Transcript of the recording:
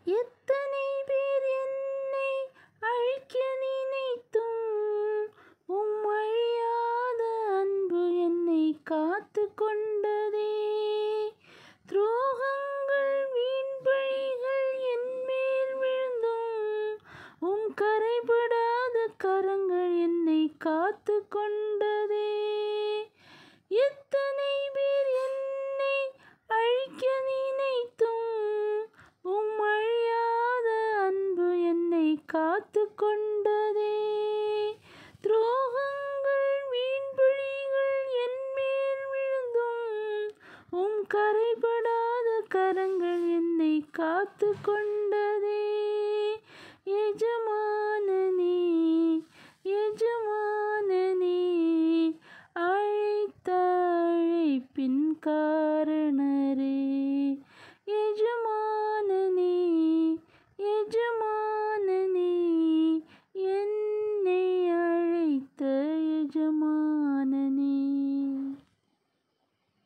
எத்தனை பேர் என்னை அழிக்க நினைத்தும் உம் அழியாத அன்பு என்னை காத்து கொண்டதே துரோகங்கள் வீண்பழிகள் என் மேல் விழுந்தும் உம் கரைபடாத கரங்கள் என்னை காத்து கொண்டதே எத்தனை பேர் என்னை அழிக்க நினைத்தும் உம் அழியாத அன்பு என்னை காத்து கொண்டதே துரோகங்கள் வீண்பழிகள் என் மேல் விழுந்தும் உம் கரைபடாத கரங்கள் என்னை காத்து கொண்டதே எஜமானனே எஜமானனே அழைத்த அழைப்பின் காரணரே